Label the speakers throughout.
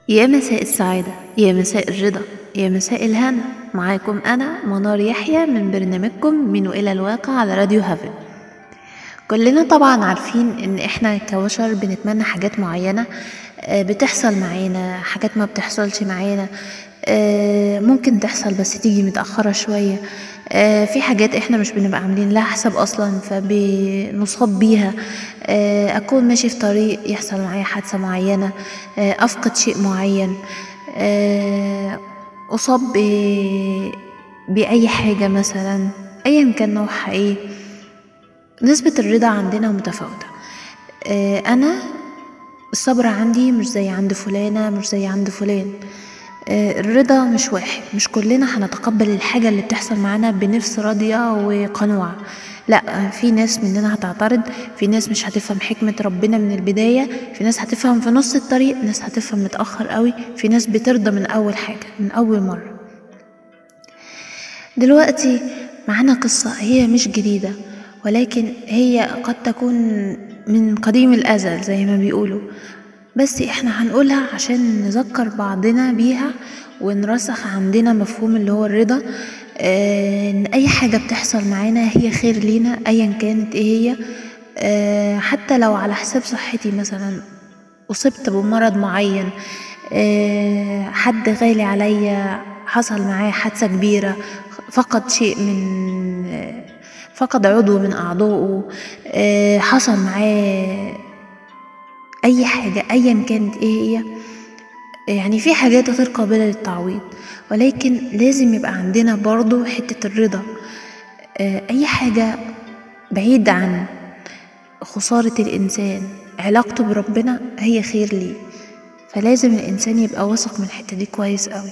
Speaker 1: يا مساء السعادة يا مساء الرضا يا مساء الهنا معاكم أنا منار يحيى من برنامجكم من وإلى الواقع على راديو هافن كلنا طبعا عارفين ان احنا كبشر بنتمنى حاجات معينة آه، بتحصل معانا حاجات ما بتحصلش معانا آه، ممكن تحصل بس تيجي متأخرة شوية آه، في حاجات احنا مش بنبقى عاملين لها حساب اصلا فبنصاب بيها آه، اكون ماشي في طريق يحصل معايا حادثة معينة آه، افقد شيء معين آه، اصاب ب- باي حاجة مثلا ايا كان نوعها ايه نسبة الرضا عندنا متفاوتة آه، أنا الصبر عندي مش زي عند فلانة مش زي عند فلان آه، الرضا مش واحد مش كلنا هنتقبل الحاجة اللي بتحصل معانا بنفس راضية وقنوعة لا في ناس مننا هتعترض في ناس مش هتفهم حكمة ربنا من البداية في ناس هتفهم في نص الطريق ناس هتفهم متأخر قوي في ناس بترضى من أول حاجة من أول مرة دلوقتي معانا قصة هي مش جديدة ولكن هي قد تكون من قديم الأزل زي ما بيقولوا بس احنا هنقولها عشان نذكر بعضنا بيها ونرسخ عندنا مفهوم اللي هو الرضا آه، ان اي حاجة بتحصل معانا هي خير لينا ايا كانت ايه هي آه، حتى لو على حساب صحتي مثلا أصبت بمرض معين آه، حد غالي عليا حصل معاه حادثة كبيرة فقد شيء من آه، فقد عضو من أعضائه آه، حصل معاه أي حاجة أيا كانت إيه هي يعني في حاجات غير قابلة للتعويض ولكن لازم يبقى عندنا برضو حتة الرضا آه، أي حاجة بعيد عن خسارة الإنسان علاقته بربنا هي خير ليه فلازم الإنسان يبقى واثق من الحتة دي كويس قوي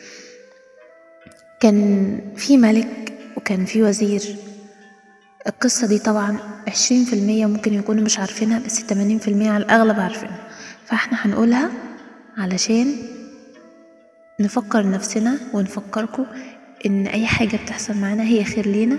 Speaker 1: كان في ملك وكان في وزير القصة دي طبعا عشرين في المية ممكن يكونوا مش عارفينها بس تمانين في المية على الأغلب عارفينها فاحنا هنقولها علشان نفكر نفسنا ونفكركم إن أي حاجة بتحصل معانا هي خير لينا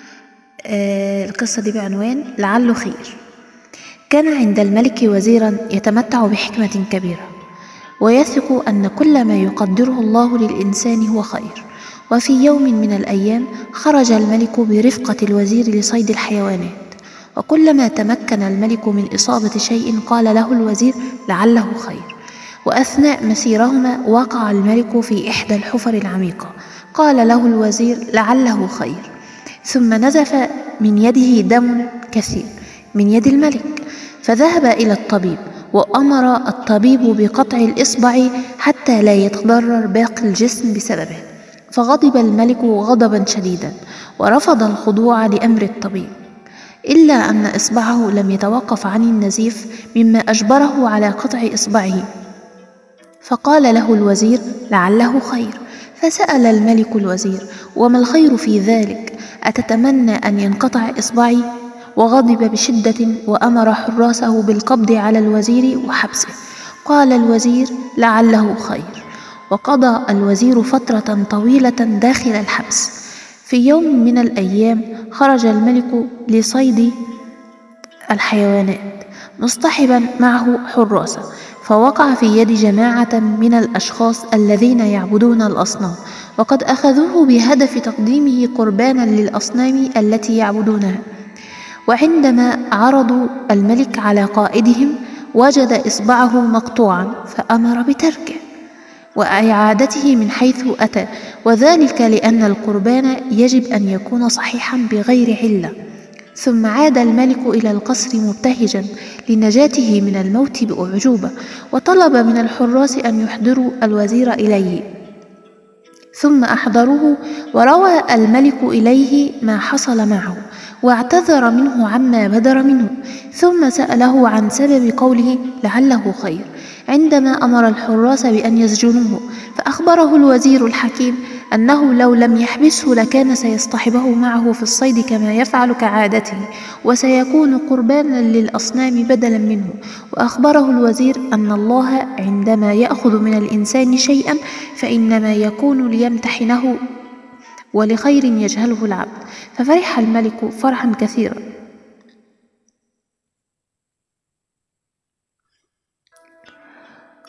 Speaker 1: آه القصة دي بعنوان لعله خير كان عند الملك وزيرا يتمتع بحكمة كبيرة ويثق أن كل ما يقدره الله للإنسان هو خير وفي يوم من الأيام خرج الملك برفقة الوزير لصيد الحيوانات وكلما تمكن الملك من إصابة شيء قال له الوزير لعله خير وأثناء مسيرهما وقع الملك في إحدى الحفر العميقة قال له الوزير لعله خير ثم نزف من يده دم كثير من يد الملك فذهب إلى الطبيب وأمر الطبيب بقطع الإصبع حتى لا يتضرر باقي الجسم بسببه فغضب الملك غضبا شديدا ورفض الخضوع لأمر الطبيب إلا أن إصبعه لم يتوقف عن النزيف مما أجبره على قطع إصبعه فقال له الوزير لعله خير فسأل الملك الوزير وما الخير في ذلك أتتمنى أن ينقطع إصبعي وغضب بشدة وأمر حراسه بالقبض على الوزير وحبسه قال الوزير لعله خير وقضى الوزير فترة طويلة داخل الحبس في يوم من الأيام خرج الملك لصيد الحيوانات مصطحبا معه حراسة فوقع في يد جماعة من الأشخاص الذين يعبدون الأصنام وقد أخذوه بهدف تقديمه قربانا للأصنام التي يعبدونها وعندما عرضوا الملك على قائدهم وجد إصبعه مقطوعا فأمر بتركه وإعادته من حيث أتى وذلك لأن القربان يجب أن يكون صحيحا بغير علة ثم عاد الملك إلى القصر مبتهجا لنجاته من الموت بأعجوبة وطلب من الحراس أن يحضروا الوزير إليه ثم أحضروه وروى الملك إليه ما حصل معه واعتذر منه عما بدر منه ثم سأله عن سبب قوله لعله خير عندما أمر الحراس بأن يسجنوه فأخبره الوزير الحكيم أنه لو لم يحبسه لكان سيصطحبه معه في الصيد كما يفعل كعادته وسيكون قربانا للأصنام بدلا منه وأخبره الوزير أن الله عندما يأخذ من الإنسان شيئا فإنما يكون ليمتحنه ولخير يجهله العبد ففرح الملك فرحا كثيرا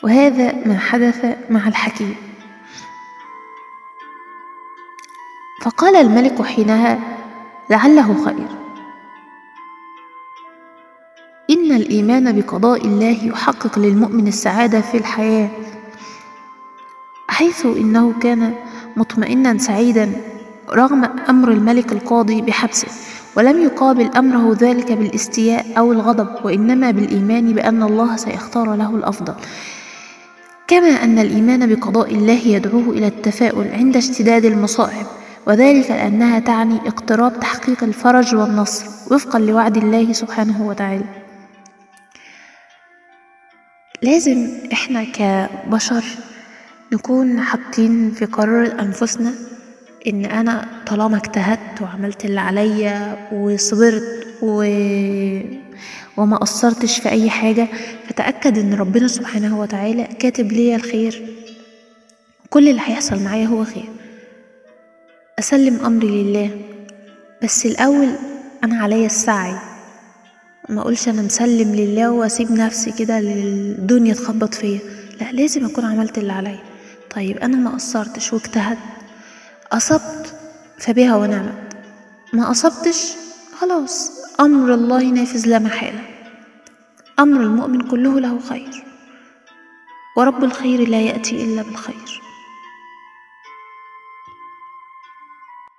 Speaker 1: وهذا ما حدث مع الحكيم فقال الملك حينها لعله خير إن الإيمان بقضاء الله يحقق للمؤمن السعادة في الحياة حيث إنه كان مطمئنا سعيدا رغم أمر الملك القاضي بحبسه ولم يقابل أمره ذلك بالاستياء أو الغضب وإنما بالإيمان بأن الله سيختار له الأفضل كما أن الإيمان بقضاء الله يدعوه إلى التفاؤل عند اشتداد المصائب وذلك لأنها تعني اقتراب تحقيق الفرج والنصر وفقا لوعد الله سبحانه وتعالى لازم احنا كبشر نكون حاطين في قرار أنفسنا إن أنا طالما اجتهدت وعملت اللي عليا وصبرت و... وما قصرتش في أي حاجة فتأكد إن ربنا سبحانه وتعالى كاتب ليا الخير كل اللي هيحصل معايا هو خير أسلم أمري لله بس الأول أنا عليا السعي ما أقولش أنا مسلم لله وأسيب نفسي كده للدنيا تخبط فيا لا لازم أكون عملت اللي عليا طيب أنا ما قصرتش واجتهدت أصبت فبها ونعمت ما أصبتش خلاص أمر الله نافذ لا محالة أمر المؤمن كله له خير ورب الخير لا يأتي إلا بالخير